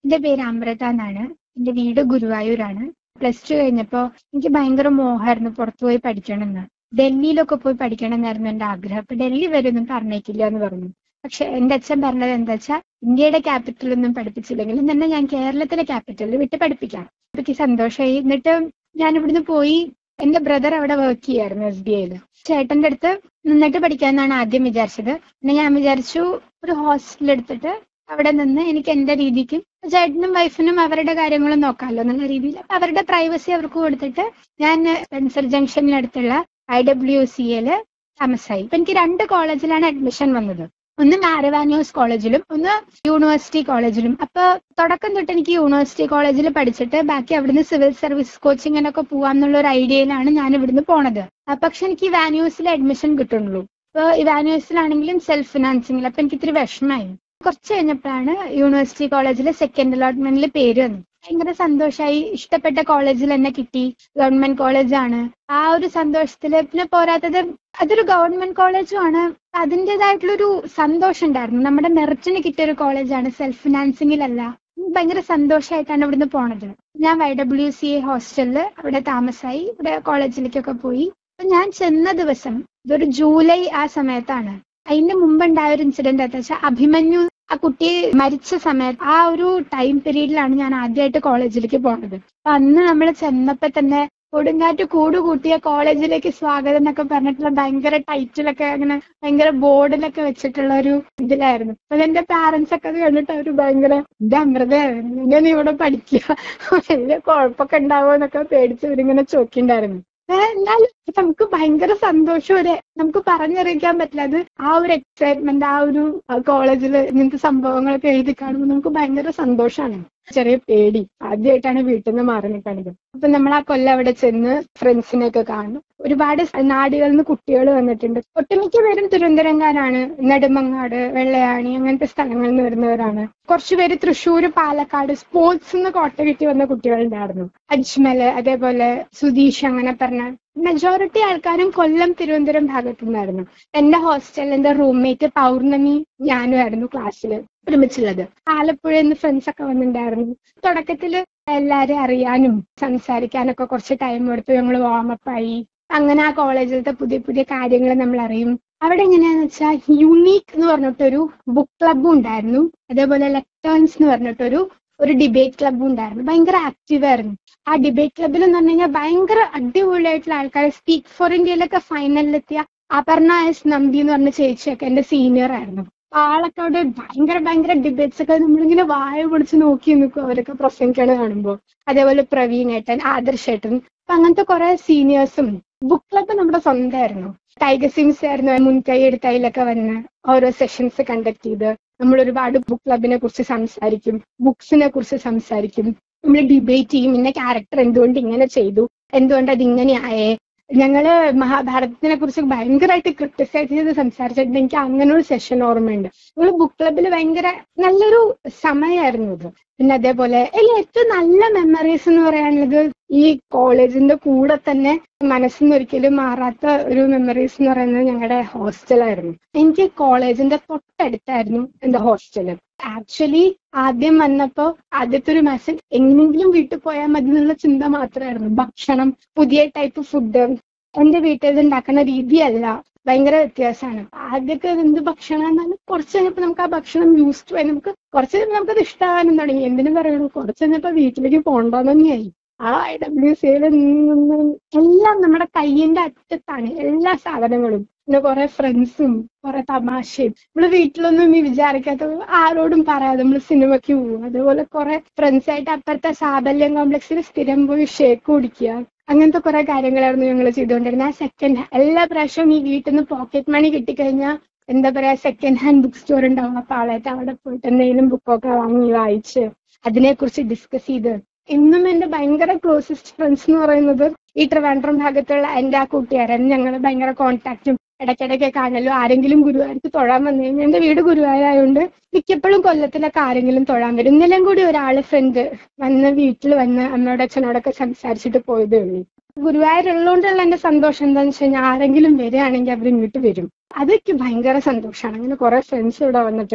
എന്റെ പേര് അമൃത എന്നാണ് എന്റെ വീട് ഗുരുവായൂരാണ് പ്ലസ് ടു കഴിഞ്ഞപ്പോ എനിക്ക് ഭയങ്കര മോഹമായിരുന്നു പുറത്തു പോയി പഠിക്കണം എന്ന് ഡൽഹിയിലൊക്കെ പോയി പഠിക്കണം എന്നായിരുന്നു എന്റെ ആഗ്രഹം അപ്പൊ ഡൽഹി വരെ ഒന്നും പറഞ്ഞേക്കില്ല എന്ന് പറഞ്ഞു പക്ഷെ എന്റെ അച്ഛൻ പറഞ്ഞത് എന്താ വെച്ചാൽ ഇന്ത്യയുടെ ക്യാപിറ്റലൊന്നും പഠിപ്പിച്ചില്ലെങ്കിലും തന്നെ ഞാൻ കേരളത്തിലെ ക്യാപിറ്റലിൽ വിട്ട് പഠിപ്പിക്കാം അപ്പൊ എനിക്ക് സന്തോഷമായി എന്നിട്ട് ഞാൻ ഇവിടുന്ന് പോയി എന്റെ ബ്രദർ അവിടെ വർക്ക് ചെയ്യായിരുന്നു എസ് ബി ഐയില് ചേട്ടന്റെ അടുത്ത് നിന്നിട്ട് പഠിക്കാന്നാണ് ആദ്യം വിചാരിച്ചത് പിന്നെ ഞാൻ വിചാരിച്ചു ഒരു ഹോസ്റ്റൽ എടുത്തിട്ട് അവിടെ നിന്ന് എനിക്ക് എന്റെ രീതിക്ക് ചേട്ടനും വൈഫിനും അവരുടെ കാര്യങ്ങളും നോക്കാമല്ലോ എന്നുള്ള രീതിയിൽ അപ്പൊ അവരുടെ പ്രൈവസി അവർക്ക് കൊടുത്തിട്ട് ഞാൻ സ്പെൻസർ ജംഗ്ഷനിനടുത്തുള്ള ഐ ഡബ്ല്യു സിയില് താമസായി അപ്പൊ എനിക്ക് രണ്ട് കോളേജിലാണ് അഡ്മിഷൻ വന്നത് ഒന്ന് മാരവാന്യൂസ് കോളേജിലും ഒന്ന് യൂണിവേഴ്സിറ്റി കോളേജിലും അപ്പൊ തുടക്കം തൊട്ട് എനിക്ക് യൂണിവേഴ്സിറ്റി കോളേജിൽ പഠിച്ചിട്ട് ബാക്കി അവിടുന്ന് സിവിൽ സർവീസ് കോച്ചിങ്ങിനൊക്കെ പോവാന്നുള്ള ഒരു ഐഡിയയിലാണ് ഞാൻ ഇവിടുന്ന് പോണത് ആ, പക്ഷെ എനിക്ക് വാന്യൂസിൽ അഡ്മിഷൻ കിട്ടുന്നുള്ളൂ ഇപ്പൊ ഈ വാന്യൂസിലാണെങ്കിലും സെൽഫ് ഫിനാൻസിങ്ങിൽ അപ്പൊ എനിക്ക് ഇത്തിരി വിഷമമായി കുറച്ച് കഴിഞ്ഞപ്പോഴാണ് യൂണിവേഴ്സിറ്റി കോളേജിലെ സെക്കൻഡ് അലോട്ട്മെന്റിൽ പേര് വന്നു ഭയങ്കര സന്തോഷമായി ഇഷ്ടപ്പെട്ട കോളേജിൽ എന്നെ കിട്ടി ഗവൺമെന്റ് കോളേജാണ് ആ ഒരു സന്തോഷത്തില് പിന്നെ പോരാത്തത് അതൊരു ഗവൺമെന്റ് കോളേജുമാണ് അതിൻ്റെതായിട്ടുള്ളൊരു സന്തോഷം ഉണ്ടായിരുന്നു നമ്മുടെ മെറിറ്റിന് കിട്ടിയ ഒരു കോളേജാണ് സെൽഫ് ഫിനാൻസിങ്ങിലല്ല ഭയങ്കര സന്തോഷമായിട്ടാണ് ഇവിടുന്ന് പോണത് ഞാൻ വൈ ഡബ്ല്യു സി എ ഹോസ്റ്റലിൽ അവിടെ താമസായി ഇവിടെ കോളേജിലേക്കൊക്കെ പോയി അപ്പൊ ഞാൻ ചെന്ന ദിവസം ഇതൊരു ജൂലൈ ആ സമയത്താണ് അതിന്റെ മുമ്പ് ഉണ്ടായ ഒരു ഇൻസിഡന്റ് എന്താ വെച്ചാൽ അഭിമന്യു ആ കുട്ടി മരിച്ച സമയത്ത് ആ ഒരു ടൈം പീരീഡിലാണ് ഞാൻ ആദ്യമായിട്ട് കോളേജിലേക്ക് പോണത് അപ്പൊ അന്ന് നമ്മൾ ചെന്നപ്പോ തന്നെ കൊടുങ്കാറ്റ് കൂട് കൂട്ടിയ കോളേജിലേക്ക് സ്വാഗതം എന്നൊക്കെ പറഞ്ഞിട്ടുള്ള ഭയങ്കര ടൈറ്റിലൊക്കെ അങ്ങനെ ഭയങ്കര ബോർഡിലൊക്കെ വെച്ചിട്ടുള്ള ഒരു ഇതിലായിരുന്നു അപ്പൊ എന്റെ പാരന്റ്സ് ഒക്കെ അത് കണ്ടിട്ട് അവര് ഭയങ്കര ഇത് അമൃത ഇങ്ങനെ ഇവിടെ പഠിക്കുക വലിയ കുഴപ്പമൊക്കെ ഉണ്ടാവോ എന്നൊക്കെ പേടിച്ച് ഇവരിങ്ങനെ ചോക്കിണ്ടായിരുന്നു എന്നാൽ നമുക്ക് ഭയങ്കര സന്തോഷം ഒരു നമുക്ക് പറഞ്ഞറിയിക്കാൻ പറ്റില്ല അത് ആ ഒരു എക്സൈറ്റ്മെന്റ് ആ ഒരു കോളേജിൽ ഇങ്ങനത്തെ സംഭവങ്ങളൊക്കെ എഴുതി കാണുമ്പോൾ നമുക്ക് ഭയങ്കര സന്തോഷമാണ് ചെറിയ പേടി ആദ്യമായിട്ടാണ് വീട്ടിൽ നിന്ന് മാറി നിൽക്കുന്നത് അപ്പൊ നമ്മൾ ആ കൊല്ലം അവിടെ ചെന്ന് ഫ്രണ്ട്സിനെ ഒക്കെ കാണും ഒരുപാട് നാടുകളിൽ നിന്ന് കുട്ടികൾ വന്നിട്ടുണ്ട് ഒട്ടുമിക്ക പേരും തിരുവനന്തപുരംകാരാണ് നെടുമങ്ങാട് വെള്ളയാണി അങ്ങനത്തെ സ്ഥലങ്ങളിൽ നിന്ന് വരുന്നവരാണ് കുറച്ചുപേര് തൃശ്ശൂർ പാലക്കാട് സ്പോർട്സ് നിന്ന് കോട്ട കിട്ടി വന്ന കുട്ടികളുണ്ടായിരുന്നു അജ്മല് അതേപോലെ സുധീഷ് അങ്ങനെ പറഞ്ഞ മെജോറിറ്റി ആൾക്കാരും കൊല്ലം തിരുവനന്തപുരം ഭാഗത്തു നിന്നായിരുന്നു എന്റെ ഹോസ്റ്റലിൽ എന്റെ റൂംമേറ്റ് പൗർണമി ഞാനുമായിരുന്നു ക്ലാസ്സിൽ ഒരുമിച്ചുള്ളത് ആലപ്പുഴയിൽ നിന്ന് ഫ്രണ്ട്സ് ഒക്കെ വന്നിട്ടുണ്ടായിരുന്നു തുടക്കത്തില് എല്ലാരും അറിയാനും സംസാരിക്കാനൊക്കെ കുറച്ച് ടൈം എടുത്തു ഞങ്ങൾ വാമപ്പായി അങ്ങനെ ആ കോളേജിലത്തെ പുതിയ പുതിയ കാര്യങ്ങൾ നമ്മൾ അറിയും അവിടെ എങ്ങനെയാന്ന് വെച്ചാൽ യുണീക്ക് എന്ന് പറഞ്ഞിട്ടൊരു ബുക്ക് ക്ലബ്ബും ഉണ്ടായിരുന്നു അതേപോലെ ലെക്ടേൺസ് എന്ന് പറഞ്ഞിട്ടൊരു ഒരു ഡിബേറ്റ് ക്ലബ്ബും ഉണ്ടായിരുന്നു ഭയങ്കര ആക്റ്റീവ് ആയിരുന്നു ആ ഡിബേറ്റ് ക്ലബ്ബിൽ എന്ന് പറഞ്ഞു കഴിഞ്ഞാൽ ഭയങ്കര അടിപൊളിയായിട്ടുള്ള ആൾക്കാർ സ്പീക്ക് ഫോർ ഇന്ത്യയിലൊക്കെ ഫൈനലിലെത്തിയ അപർണ എസ് നമ്പി എന്ന് പറഞ്ഞ ചേച്ചിയൊക്കെ എന്റെ സീനിയർ ആയിരുന്നു അപ്പൊ ആളൊക്കെ അവിടെ ഭയങ്കര ഭയങ്കര ഡിബേറ്റ്സ് ഒക്കെ നമ്മളിങ്ങനെ വായ പൊടിച്ച് നോക്കി നിൽക്കും അവരൊക്കെ പ്രസംഗിക്കണ കാണുമ്പോൾ അതേപോലെ പ്രവീൺ ഏട്ടൻ ആദർശ് ഏട്ടൻ അപ്പൊ അങ്ങനത്തെ കുറെ സീനിയേഴ്സും ബുക്ക് ക്ലബ്ബ് നമ്മുടെ സ്വന്തമായിരുന്നു ടൈഗർ സിംഗ്സ് ആയിരുന്നു മുൻകൈ എടുത്ത് അതിലൊക്കെ വന്ന് ഓരോ സെഷൻസ് കണ്ടക്ട് ചെയ്ത് നമ്മൾ ഒരുപാട് ബുക്ക് ക്ലബിനെ കുറിച്ച് സംസാരിക്കും ബുക്സിനെ കുറിച്ച് സംസാരിക്കും നമ്മൾ ഡിബേറ്റ് ചെയ്യും ഇന്ന ക്യാരക്ടർ എന്തുകൊണ്ട് ഇങ്ങനെ ചെയ്തു എന്തുകൊണ്ട് അത് ഇങ്ങനെ ആയേ ഞങ്ങള് മഹാഭാരതത്തിനെ കുറിച്ച് ഭയങ്കരമായിട്ട് ക്രിട്ടിസൈസ് ചെയ്ത് സംസാരിച്ചിട്ടുണ്ട് എനിക്ക് അങ്ങനെ ഒരു സെഷൻ ഓർമ്മയുണ്ട് നമ്മള് ബുക്ക് ക്ലബിൽ ഭയങ്കര നല്ലൊരു സമയമായിരുന്നു ഇത് പിന്നെ അതേപോലെ അതിൽ ഏറ്റവും നല്ല മെമ്മറീസ് എന്ന് പറയാനുള്ളത് ഈ കോളേജിന്റെ കൂടെ തന്നെ മനസ്സിൽ നിന്ന് ഒരിക്കലും മാറാത്ത ഒരു മെമ്മറീസ് എന്ന് പറയുന്നത് ഞങ്ങളുടെ ഹോസ്റ്റലായിരുന്നു എനിക്ക് കോളേജിന്റെ തൊട്ടടുത്തായിരുന്നു എന്റെ ഹോസ്റ്റല് ആക്ച്വലി ആദ്യം വന്നപ്പോ ആദ്യത്തെ ഒരു മാസം എങ്ങനെയെങ്കിലും വീട്ടിൽ പോയാൽ മതി എന്നുള്ള ചിന്ത മാത്രമായിരുന്നു ഭക്ഷണം പുതിയ ടൈപ്പ് ഫുഡ് എന്റെ വീട്ടിൽ ഉണ്ടാക്കുന്ന രീതിയല്ല ഭയങ്കര വ്യത്യാസമാണ് ആദ്യമൊക്കെ എന്ത് ഭക്ഷണം എന്നാലും കുറച്ച് കഴിഞ്ഞപ്പോ നമുക്ക് ആ ഭക്ഷണം യൂസ്ഡ് ആയി നമുക്ക് കുറച്ച് കഴിഞ്ഞപ്പോൾ നമുക്കത് ഇഷ്ടമാകാനും തുടങ്ങി എന്തിനു പറയുള്ളൂ കുറച്ച് കഴിഞ്ഞപ്പോ വീട്ടിലേക്ക് പോകണ്ടെന്ന് തന്നെയായി ആ ഐ ഡബ്ല്യു സിയിൽ നിന്ന് എല്ലാം നമ്മുടെ കയ്യിന്റെ അറ്റത്താണ് എല്ലാ സാധനങ്ങളും പിന്നെ കുറെ ഫ്രണ്ട്സും കുറെ തമാശയും നമ്മള് വീട്ടിലൊന്നും ഈ വിചാരിക്കാത്ത ആരോടും പറയാതെ നമ്മൾ സിനിമയ്ക്ക് പോകും അതുപോലെ കുറെ ഫ്രണ്ട്സ് ആയിട്ട് അപ്പുറത്തെ സാബല്യം കോംപ്ലക്സിൽ സ്ഥിരം പോയി ഷേക്ക് കുടിക്കുക അങ്ങനത്തെ കുറെ കാര്യങ്ങളായിരുന്നു ഞങ്ങൾ ചെയ്തുകൊണ്ടിരുന്നത് ആ സെക്കൻഡ് എല്ലാ പ്രാവശ്യവും ഈ വീട്ടിൽ നിന്ന് പോക്കറ്റ് മണി കിട്ടിക്കഴിഞ്ഞാൽ എന്താ പറയാ സെക്കൻഡ് ഹാൻഡ് ബുക്ക് സ്റ്റോർ ഉണ്ടാവും അപ്പൊ ആളായിട്ട് അവിടെ പോയിട്ട് എന്തെങ്കിലും ബുക്കൊക്കെ വാങ്ങി വായിച്ച് അതിനെക്കുറിച്ച് ഡിസ്കസ് ചെയ്ത് ഇന്നും എന്റെ ഭയങ്കര ക്ലോസസ്റ്റ് ഫ്രണ്ട്സ് എന്ന് പറയുന്നത് ഈ ട്രിവാൻഡ്രം ഭാഗത്തുള്ള എന്റെ ആ കൂട്ടുകാരൻ ഞങ്ങൾ ഭയങ്കര കോൺടാക്റ്റും ഇടയ്ക്കിടയ്ക്ക് കാണലും ആരെങ്കിലും ഗുരുവായൂർക്ക് തൊഴാൻ വന്നു കഴിഞ്ഞാൽ എന്റെ വീട് ഗുരുവായൂരായതുകൊണ്ട് മിക്കപ്പോഴും കൊല്ലത്തിലൊക്കെ ആരെങ്കിലും തൊഴാൻ വരും ഇന്നലെയും കൂടി ഒരാള് ഫ്രണ്ട് വന്ന് വീട്ടിൽ വന്ന് അമ്മയോട് അച്ഛനോടൊക്കെ സംസാരിച്ചിട്ട് പോയതേ ഉള്ളൂ ഗുരുവായൂരുള്ളതുകൊണ്ടുള്ള എന്റെ സന്തോഷം എന്താന്ന് വെച്ച് കഴിഞ്ഞാൽ ആരെങ്കിലും വരികയാണെങ്കിൽ അവർ ഇങ്ങോട്ട് വരും അതൊക്കെ ഭയങ്കര സന്തോഷമാണ് അങ്ങനെ കുറെ ഫ്രണ്ട്സ് ഇവിടെ വന്നിട്ടുണ്ട്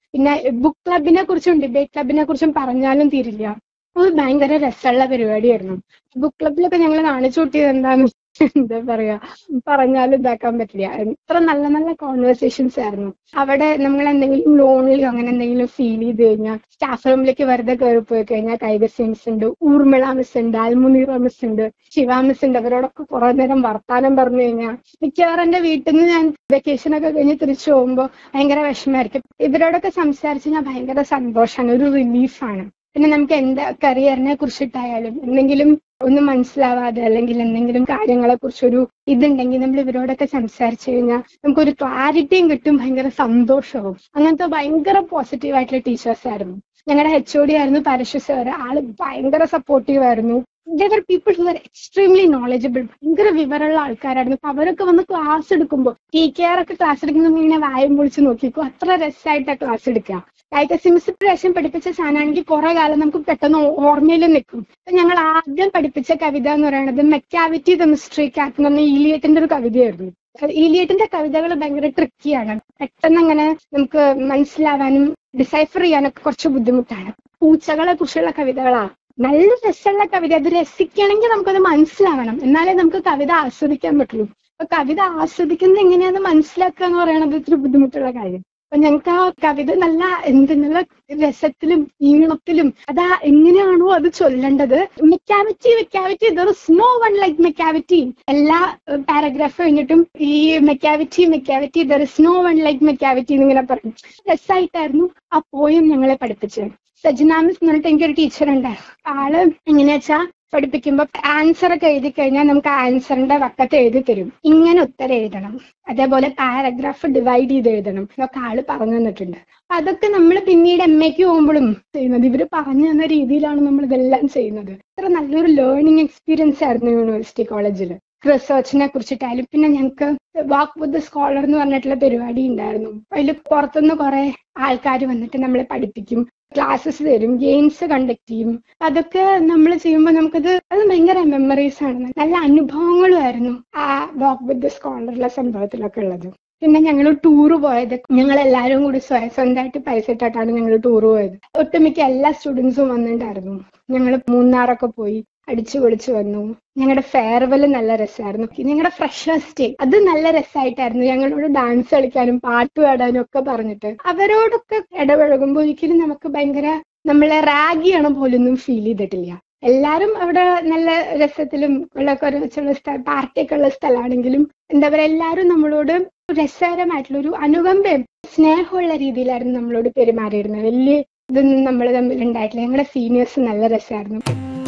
പിന്നെ ബുക്ക് ക്ലബിനെ കുറിച്ചും ഡിബേറ്റ് ക്ലബിനെ കുറിച്ചും പറഞ്ഞാലും തീരില്ല അത് ഭയങ്കര രസമുള്ള പരിപാടിയായിരുന്നു ബുക്ക് ക്ലബിലൊക്കെ ഞങ്ങൾ കാണിച്ചു കൂട്ടിയത് എന്താന്ന് എന്താ പറയാ പറഞ്ഞാലും ഇതാക്കാൻ പറ്റില്ല എത്ര നല്ല നല്ല കോൺവെർസേഷൻസ് ആയിരുന്നു അവിടെ നമ്മൾ എന്തെങ്കിലും ലോണിലോ അങ്ങനെ എന്തെങ്കിലും ഫീൽ ചെയ്ത് കഴിഞ്ഞാൽ സ്റ്റാഫ് റൂമിലേക്ക് വെറുതെ കയറി പോയി കഴിഞ്ഞാൽ കൈകസ്യ മിസ് ഉണ്ട് ഊർമിള മിസ് ഉണ്ട് അൽമുനീറ മിസ് ഉണ്ട് ശിവ മിസ് ഉണ്ട് അവരോടൊക്കെ കുറെ നേരം വർത്താനം പറഞ്ഞു കഴിഞ്ഞാൽ മിക്കവാറും എന്റെ വീട്ടിൽ നിന്ന് ഞാൻ വെക്കേഷൻ ഒക്കെ കഴിഞ്ഞ് തിരിച്ചു പോകുമ്പോൾ ഭയങ്കര വിഷമമായിരിക്കും ഇവരോടൊക്കെ സംസാരിച്ച് ഞാൻ ഭയങ്കര സന്തോഷമാണ് ഒരു റിലീഫാണ് പിന്നെ നമുക്ക് എന്താ കരിയറിനെ കുറിച്ചിട്ടായാലും എന്തെങ്കിലും ഒന്നും മനസ്സിലാവാതെ അല്ലെങ്കിൽ എന്തെങ്കിലും കാര്യങ്ങളെ കുറിച്ചൊരു ഇതുണ്ടെങ്കിൽ നമ്മൾ ഇവരോടൊക്കെ സംസാരിച്ചു കഴിഞ്ഞാൽ നമുക്കൊരു ക്ലാരിറ്റിയും കിട്ടും ഭയങ്കര സന്തോഷവും അങ്ങനത്തെ ഭയങ്കര പോസിറ്റീവ് ആയിട്ടുള്ള ടീച്ചേഴ്സ് ആയിരുന്നു ഞങ്ങളുടെ എച്ച് ഒ ഡി ആയിരുന്നു പരശു സാർ ആള് ഭയങ്കര സപ്പോർട്ടീവ് ആയിരുന്നു there people who are extremely knowledgeable ഭയങ്കര വിവരമുള്ള ആൾക്കാരായിരുന്നു അപ്പൊ അവരൊക്കെ വന്ന് ക്ലാസ് എടുക്കുമ്പോൾ ടി കെ ആർ ഒക്കെ ക്ലാസ് എടുക്കുമ്പോൾ ഇങ്ങനെ വായം പൊളിച്ച് നോക്കിക്കോ അത്ര രസമായിട്ടാണ് ക്ലാസ് എടുക്കുക ലൈക്ക് സിംസ് പ്രാവശ്യം പഠിപ്പിച്ച സാധനമാണെങ്കിൽ കുറെ കാലം നമുക്ക് പെട്ടെന്ന് ഓർമ്മയിൽ നിൽക്കും ഞങ്ങൾ ആദ്യം പഠിപ്പിച്ച കവിത എന്ന് പറയുന്നത് മെക്കാവിറ്റി ദ മിസ്റ്ററി കാറ്റ് എന്ന് പറഞ്ഞ ഈലിയറ്റിന്റെ ഒരു കവിതയായിരുന്നു ഈലിയറ്റിന്റെ കവിതകൾ ഭയങ്കര ട്രിക്കിയാണ് പെട്ടെന്ന് അങ്ങനെ നമുക്ക് മനസ്സിലാവാനും ഡിസൈഫർ ചെയ്യാനൊക്കെ കുറച്ച് ബുദ്ധിമുട്ടാണ് പൂച്ചകളെ കുറിച്ചുള്ള കവിതകളാണ് നല്ല രസമുള്ള കവിത അത് രസിക്കണമെങ്കിൽ നമുക്കത് മനസ്സിലാവണം എന്നാലേ നമുക്ക് കവിത ആസ്വദിക്കാൻ പറ്റുള്ളൂ അപ്പൊ കവിത ആസ്വദിക്കുന്നത് എങ്ങനെയാന്ന് മനസ്സിലാക്കുക എന്ന് പറയുന്നത് ഇത്തിരി ബുദ്ധിമുട്ടുള്ള കാര്യം അപ്പൊ ഞങ്ങൾക്ക് ആ കവിത നല്ല എന്ത് നല്ല രസത്തിലും ഈണത്തിലും അതാ എങ്ങനെയാണോ അത് ചൊല്ലേണ്ടത് Macavity Macavity there is no one like Macavity എല്ലാ പാരഗ്രാഫ് കഴിഞ്ഞിട്ടും ഈ Macavity Macavity there is no one like Macavity എന്നിങ്ങനെ പറയും രസമായിട്ടായിരുന്നു ആ പോയം ഞങ്ങളെ പഠിപ്പിച്ചത് സജ്ന മിസ് എന്ന് പറഞ്ഞിട്ട് എനിക്കൊരു ടീച്ചർ ഉണ്ടായിരുന്നു ആള് എങ്ങനെയാ വെച്ചാ പഠിപ്പിക്കുമ്പോ ആൻസർ ഒക്കെ എഴുതി കഴിഞ്ഞാൽ നമുക്ക് ആൻസറിന്റെ വക്കത്ത് എഴുതി തരും ഇങ്ങനെ ഉത്തരം എഴുതണം അതേപോലെ പാരഗ്രാഫ് ഡിവൈഡ് ചെയ്ത് എഴുതണം എന്നൊക്കെ ആള് പറഞ്ഞു തന്നിട്ടുണ്ട് അപ്പൊ അതൊക്കെ നമ്മൾ പിന്നീട് എം എക്ക് പോകുമ്പോഴും ചെയ്യുന്നത് ഇവര് പറഞ്ഞു തന്ന രീതിയിലാണ് നമ്മൾ ഇതെല്ലാം ചെയ്യുന്നത് ഇത്ര നല്ലൊരു ലേണിംഗ് എക്സ്പീരിയൻസ് ആയിരുന്നു യൂണിവേഴ്സിറ്റി കോളേജിൽ റിസർച്ചിനെ കുറിച്ചിട്ടായാലും പിന്നെ ഞങ്ങൾക്ക് വാക്ക് വിത്ത് സ്കോളർ എന്ന് പറഞ്ഞിട്ടുള്ള പരിപാടി ഉണ്ടായിരുന്നു അതിൽ പുറത്തുനിന്ന് കുറെ ആൾക്കാർ വന്നിട്ട് നമ്മളെ പഠിപ്പിക്കും ക്ലാസ്സസ് തരും ഗെയിംസ് കണ്ടക്ട് ചെയ്യും അതൊക്കെ നമ്മൾ ചെയ്യുമ്പോൾ നമുക്കത് അത് ഭയങ്കര മെമ്മറീസ് ആണ് നല്ല അനുഭവങ്ങളും ആയിരുന്നു ആ വാക്ക് വിത്ത് സ്കോളറിലെ സംഭവത്തിലൊക്കെ ഉള്ളത് പിന്നെ ഞങ്ങൾ ടൂർ പോയത് ഞങ്ങൾ എല്ലാവരും കൂടി സ്വയം സ്വന്തമായിട്ട് പൈസ ഇട്ടിട്ടാണ് ഞങ്ങൾ ടൂർ പോയത് ഒട്ടുമിക്ക എല്ലാ സ്റ്റുഡൻസും വന്നിട്ടുണ്ടായിരുന്നു ഞങ്ങൾ മൂന്നാറൊക്കെ പോയി അടിച്ചു പൊളിച്ചു വന്നു ഞങ്ങളുടെ ഫെയർവെൽ നല്ല രസമായിരുന്നു ഞങ്ങളുടെ ഫ്രഷേഴ്സ് ഡേ അത് നല്ല രസമായിട്ടായിരുന്നു ഞങ്ങളോട് ഡാൻസ് കളിക്കാനും പാട്ട് പാടാനും ഒക്കെ പറഞ്ഞിട്ട് അവരോടൊക്കെ ഇടപഴകുമ്പോൾ ഒരിക്കലും നമുക്ക് ഭയങ്കര നമ്മളെ റാഗിയാണ് പോലൊന്നും ഫീൽ ചെയ്തിട്ടില്ല എല്ലാരും അവിടെ നല്ല രസത്തിലും ഉള്ള കുറച്ചുള്ള സ്ഥല പാർട്ടിയൊക്കെ ഉള്ള സ്ഥലമാണെങ്കിലും എന്താ പറയുക എല്ലാവരും നമ്മളോട് രസകരമായിട്ടുള്ള ഒരു അനുകമ്പയും സ്നേഹമുള്ള രീതിയിലായിരുന്നു നമ്മളോട് പെരുമാറിയിരുന്നത് വലിയ ഇതൊന്നും നമ്മൾ തമ്മിൽ ഉണ്ടായിട്ടില്ല ഞങ്ങളുടെ സീനിയേഴ്സ് നല്ല രസമായിരുന്നു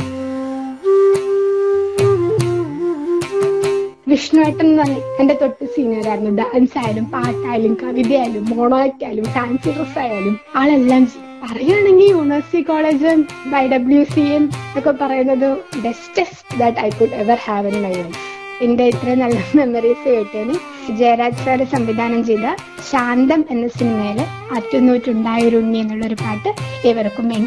വിഷ്ണുവേട്ടൻ എന്ന് പറഞ്ഞ എന്റെ തൊട്ട് സീനിയർ ആയിരുന്നു ഡാൻസ് ആയാലും പാട്ടായാലും കവിതയായാലും മോണോആക്ട് ആയാലും ഫാൻസി ഡ്രസ് ആയാലും ആളെല്ലാം ചെയ്യും പറയുകയാണെങ്കിൽ university college by W C M ഒക്കെ പറയുന്നത് bestest that I could ever have in my life എന്റെ ഇത്രയും നല്ല മെമ്മറീസ് കേട്ടതിന് ജയരാജ് സാറ് സംവിധാനം ചെയ്ത ശാന്തം എന്ന സിനിമയിലെ അറ്റുനൂറ്റുണ്ടായൊരുണ്ണി എന്നുള്ളൊരു പാട്ട് ഏവർക്കും വേണ്ടി